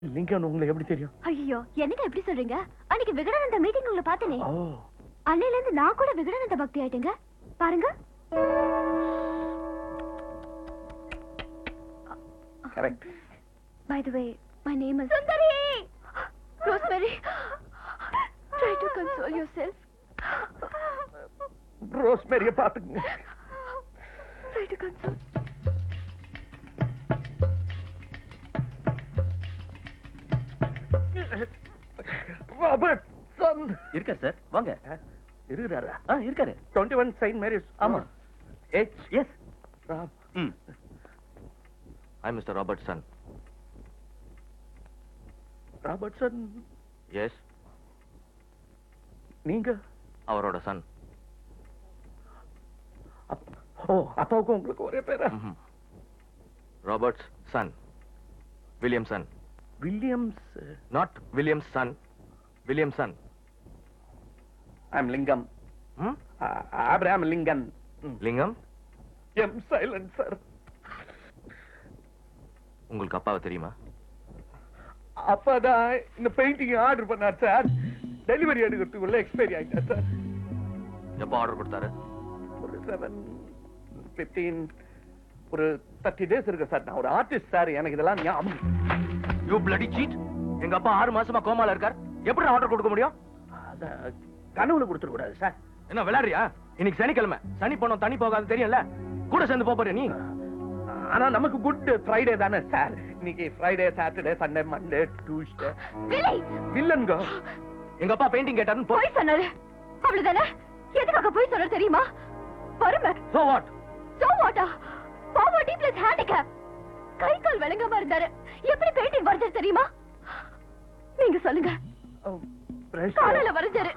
Lincoln உங்களுக்கு எப்படி தெரியும் ஐயோ என்னங்க எப்படி சொல்றீங்க அன்னைக்கு விகடானந்த மீட்டிங் உங்களை பார்த்தனே ஓ அன்னையில இருந்து நான் கூட விகடானந்த பக்தி ஆயிட்டேங்க பாருங்க correct by the way my name is Sundari Rosemary try to console yourself ரோஸ்மேரிய பாத்துக்குங்க try to console Robert son இருக்காரு சார் வாங்க இருக்கிறாரா ஆ இருக்காரு டுவெண்ட்டி ஒன் சைன் மேரேஜ் ஆமா. ஏச் எஸ் ராம் ம் I mister Robert son Robert son yes நீங்க அவரோட சன் அப்- ஓ அப்பாவுக்கும் உங்களுக்கு ஒரே பேரா Roberts son William son Williams not Williams son William son I'm Lingam hmm Abraham Lincoln Lingam M silent sir உங்களுக்கு அப்பாவை தெரியுமா அப்பதான் இந்த பெயிண்டிங் ஆர்டர் பண்ணார் சார் டெலிவரி எடுக்கிறதுக்குள்ள எக்ஸ்பைரி ஆயிட்டா சார் எப்போ ஆர்டர் கொடுத்தாரு ஒரு செவன் பிப்டீன் ஒரு தேர்ட்டி டேஸ் இருக்கு சார் நான் ஒரு ஆர்டிஸ்ட் சார் எனக்கு இதெல்லாம் ஞாபகம் யூ பிளடி சீட் எங்க அப்பா ஆறு மாசமா கோமால இருக்கார் எப்படி ஆர்டர் கொடுக்க முடியும் அத கனவுல கொடுத்துட கூடாது சார் என்ன விளையாடுறியா இன்னைக்கு சனிக்கிழமை சனி போனோம் தனி போகாது தெரியும்ல கூட சேர்ந்து போப் போறியா நீ ஆனா நமக்கு குட் ஃப்ரைடே தானே சார் இன்னைக்கு Friday Saturday Sunday Monday Tuesday விலை வில்லன்கோ எங்க அப்பா பெயிண்டிங் கேட்டாருன்னு போ போய் சொன்னாரு அவ்வளவுதானே எதுக்காக போய் சொன்னாரு தெரியுமா வறுமை சோ வாட் சோ வாட்டா பாவர்ட்டி பிளஸ் ஹேண்டிகேப் கை கால் விளங்காம இருந்தாரு எப்படி பெயிண்டிங் வரைஞ்சாரு தெரியுமா நீங்க சொல்லுங்க காலையில வரைஞ்சாரு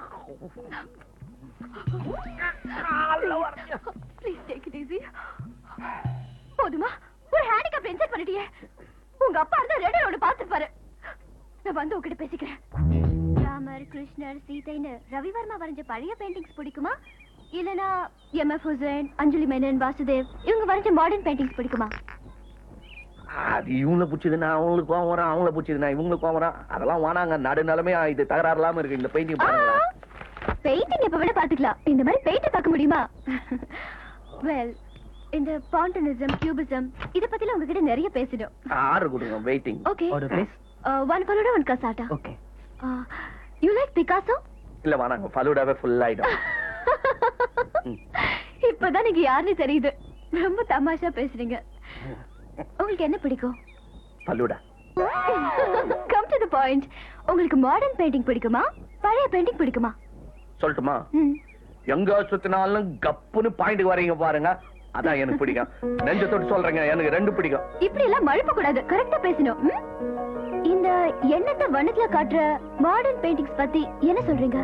ப்ளீஸ் டேக் இட் ஈஸி போதுமா ஒரு ஹேண்டிகேப் இன்செர்ட் பண்ணிட்டியே உங்க அப்பா இருந்தா ரெடி ரோடு பாத்துப்பாரு நான் வந்து உங்ககிட்ட பேசிக்கிறேன் ராமர் கிருஷ்ணர் சீதைன்னு ரவிவர்மா வரைஞ்ச பழைய பெயிண்டிங்ஸ் பிடிக்குமா இல்லனா எம் எஃப் ஹுசைன் அஞ்சலி மேனன் வாசுதேவ் இவங்க வரைஞ்ச மாடர்ன் பெயிண்டிங்ஸ் பிடிக்குமா அது இவங்களை பிடிச்சதுன்னா அவங்களுக்கு கோவம் வரும் அவங்கள பிடிச்சதுன்னா இவங்களுக்கு கோவம் வரும் அதெல்லாம் வானாங்க நடுநிலமே இது தகராறு இல்லாம இருக்கு இந்த பெயிண்டிங் பாருங்க பெயிண்டிங் எப்ப வேணா பாத்துக்கலாம் இந்த மாதிரி பெயிண்ட் பார்க்க முடியுமா வெல் இந்த பாண்டனிசம் கியூபிசம் இத பத்தில உங்ககிட்ட நிறைய பேசிடும் ஆர்டர் கொடுங்க waiting okay Order, please. One பலோட one cassata okay you like Picasso இல்ல வானாங்க ஃபலூடாவே ஃபுல் ஆயிடும் ம். இப்பதான் நீங்க யாருன்னு தெரியுது ரொம்ப தமாஷா பேசுறீங்க உங்களுக்கு என்ன பிடிக்கும் falooda come to the point உங்களுக்கு மாடர்ன் பெயிண்டிங் பிடிக்குமா பழைய பெயிண்டிங் பிடிக்குமா சொல்லட்டுமா ம். எங்க சுத்தினாலும் கப்புன்னு பாயிண்ட் வரீங்க பாருங்க அதான் எனக்கு பிடிக்கும் நெஞ்ச தொட்டு சொல்றேங்க எனக்கு ரெண்டு பிடிக்கும் இப்படி எல்லாம் மழுப்ப கூடாது கரெக்டா பேசணும் ம்? இந்த எண்ணத்தை வண்ணத்துல காட்டுற மாடர்ன் பெயிண்டிங்ஸ் பத்தி என்ன சொல்றீங்க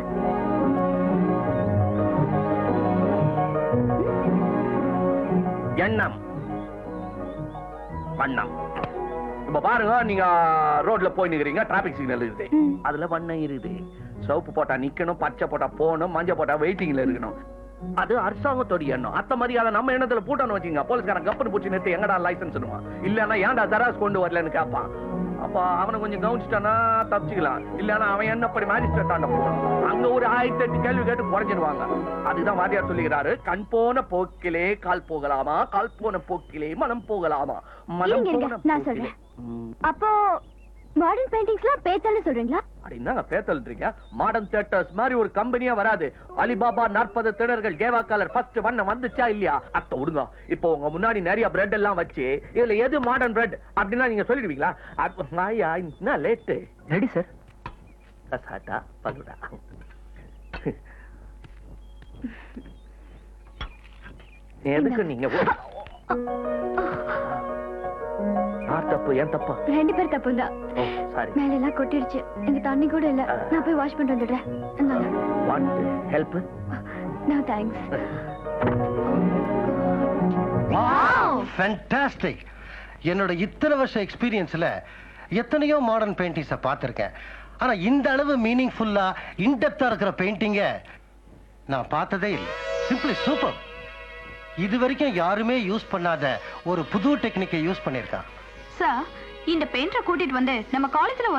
எண்ணம் வண்ணம் இப்ப பாருங்க நீங்க ரோட்ல போய் நிக்கிறீங்க டிராபிக் சிக்னல் இருக்குது ம். அதுல வண்ணம் இருக்குது சிவப்பு போட்டா நிக்கணும் பச்சை போட்டா போகணும் மஞ்சள் போட்டா வெயிட்டிங்ல இருக்கணும் அது அரசாங்கத்தோட எண்ணம் அத்த மாதிரி அதை நம்ம எண்ணத்துல பூட்டணும் வச்சுங்க போலீஸ்காரன் கப்பன் பூச்சி நிறுத்தி எங்கடா லைசன்ஸ் இல்லன்னா ஏன்டா தராஸ் கொண்டு வரலன்னு கேட்பான் அப்ப அவனை கொஞ்சம் கவனிச்சிட்டானா தப்பிச்சுக்கலாம் இல்லன்னா அவன் என்னப்படி மேஜிஸ்ட்ரேட் ஆண்ட போகணும் அங்க ஒரு ஆயிரத்தி எட்டு கேள்வி கேட்டு குறைஞ்சிருவாங்க அதுதான் வாத்தியார் சொல்லுகிறாரு கண் போன போக்கிலே கால் போகலாமா கால் போன போக்கிலே மனம் போகலாமா மனம் இருங்க, இருங்க, போன நான் போக்கிலே சொல்றேன். ம். அப்போ மாடர்ன் பெயிண்டிங்ஸ்லாம் பேச்சால சொல்றீங்களா அப்படின்னாங்க பேத்தல்றீங்க மாடர்ன் தியேட்டர்ஸ் மாதிரி ஒரு கம்பெனியா வராது அலிபாபா நாற்பது திணர்கள் கேவா கலர் ஃபர்ஸ்ட் வண்ணம் வந்துச்சா இல்லையா அத்த விடுங்க இப்போ உங்க முன்னாடி நிறைய பிரெட் எல்லாம் வச்சு இதுல எது மாடர்ன் பிரெட் அப்படின்னா நீங்க சொல்லிடுவீங்களா அது- ஐயா என்ன late ready sir cassata falooda எதுக்கு நீங்க யார் தப்பு ஏன் தப்பா ரெண்டு பேர் தப்பு தான் ஓ சாரி மேல எல்லாம் கொட்டிடுச்சு எங்க தண்ணி கூட இல்ல நான் போய் வாஷ் பண்ணிட்டு வந்துடுறேன் இந்தாங்க. Want help No thanks. Fantastic என்னோட இத்தனை வருஷம் எக்ஸ்பீரியன்ஸ்ல எத்தனையோ மாடர்ன் பெயிண்டிங்ஸை பார்த்துருக்கேன் ஆனா இந்த அளவு மீனிங்ஃபுல்லா இன்டெப்தா இருக்கிற பெயிண்டிங்க நான் பார்த்ததே இல்லை சிம்பிளி சூப்பர் இது வரைக்கும் யாருமே யூஸ் பண்ணாத ஒரு புது டெக்னிக்கை யூஸ் பண்ணியிருக்கான் சார் இந்த பெயிண்டரை கூட்டிட்டு வந்து நம்ம காலேஜ்ல